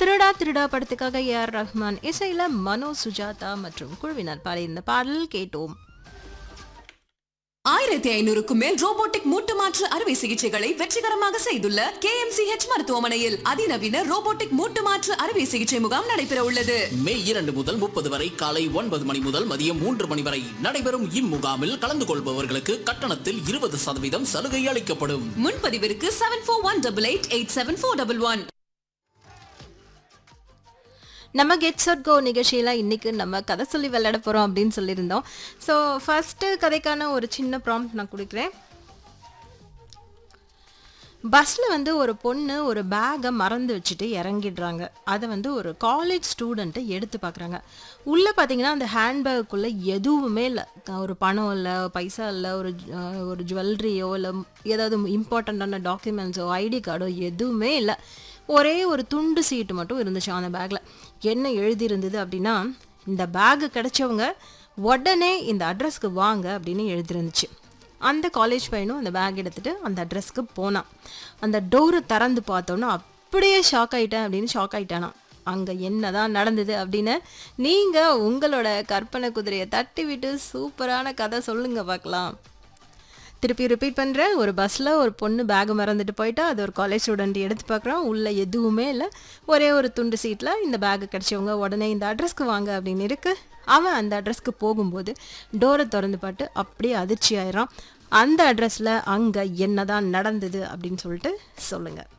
திருடா திருடா படத்துக்காக ஏஆர் ரஹ்மான் இசையில மனோ சுஜாதா மற்றும் குழுவினர் பாடியிருந்த பாடல் கேட்டோம் ஆயிரத்தி ஐநூறுக்கும் மேல் ரோபோட்டிக் மூட்டு மாற்று அறுவை சிகிச்சைகளை வெற்றிகரமாக செய்துள்ள கே மருத்துவமனையில் அதிநவீன ரோபோட்டிக் மூட்டு மாற்று அறுவை சிகிச்சை முகாம் நடைபெற உள்ளது மே இரண்டு முதல் முப்பது வரை காலை ஒன்பது மணி முதல் மதியம் மூன்று மணி வரை நடைபெறும் இம்முகாமில் கலந்து கொள்பவர்களுக்கு கட்டணத்தில் இருபது சதவீதம் சலுகை அளிக்கப்படும் முன்பதிவிற்கு seven four one double eight eight seven four double one நம்ம கெட் சட் கோ நிகழ்ச்சியில் இன்னைக்கு நம்ம கதை சொல்லி விளையாட போகிறோம் அப்படின்னு சொல்லியிருந்தோம் ஸோ ஃபஸ்ட்டு கதைக்கான ஒரு சின்ன ப்ராம்ப்ட் நான் கொடுக்குறேன் பஸ்ஸில் வந்து ஒரு பொண்ணு ஒரு பேக்கை மறந்து வச்சுட்டு இறங்கிடுறாங்க அதை வந்து ஒரு காலேஜ் ஸ்டூடெண்ட்டை எடுத்து பார்க்குறாங்க உள்ளே பார்த்தீங்கன்னா அந்த ஹேண்ட்பேக்குள்ளே எதுவுமே இல்லை ஒரு பணம் இல்லை பைசா இல்லை ஒரு அஹ், ஒரு ஜுவல்லரியோ இல்லை ஏதாவது இம்பார்ட்டண்ட்டான டாக்குமெண்ட்ஸோ ஐடி கார்டோ எதுவுமே இல்லை ஒரே ஒரு துண்டு சீட்டு மட்டும் இருந்துச்சு அந்த பேக்கில் என்ன எழுதியிருந்தது அப்படின்னா இந்த பேக்கு கிடைச்சவங்க உடனே இந்த அட்ரஸ்க்கு வாங்க அப்படின்னு எழுதிருந்துச்சு அந்த காலேஜ் பையனும் அந்த பேக் எடுத்துட்டு அந்த அட்ரஸ்க்கு போனான் அந்த டோரை திறந்து பார்த்தோன்னா அப்படியே ஷாக் ஆயிட்டேன் அப்படின்னு ஷாக் ஆயிட்டானா அங்கே என்னதான் நடந்தது அப்படின்னு நீங்கள் உங்களோட கற்பனை குதிரையை தட்டி விட்டு சூப்பரான கதை சொல்லுங்க பார்க்கலாம் திருப்பி ரிப்பீட் பண்ணுறேன் ஒரு பஸ்ஸில் ஒரு பொண்ணு பேக் மறந்துட்டு போயிட்டா அது ஒரு காலேஜ் ஸ்டூடெண்ட் எடுத்து பார்க்குறான் உள்ளே எதுவுமே இல்லை ஒரே ஒரு துண்டு சீட்டில் இந்த பேக்கு கிடச்சவங்க உடனே இந்த அட்ரஸ்க்கு வாங்க அப்படின்னு இருக்கு அவன் அந்த அட்ரஸ்க்கு போகும்போது டோரை திறந்து பாட்டு அப்படியே அதிர்ச்சி ஆயிடுறான் அந்த அட்ரஸில் அங்கே என்னதான் நடந்தது அப்படின்னு சொல்லிட்டு சொல்லுங்கள்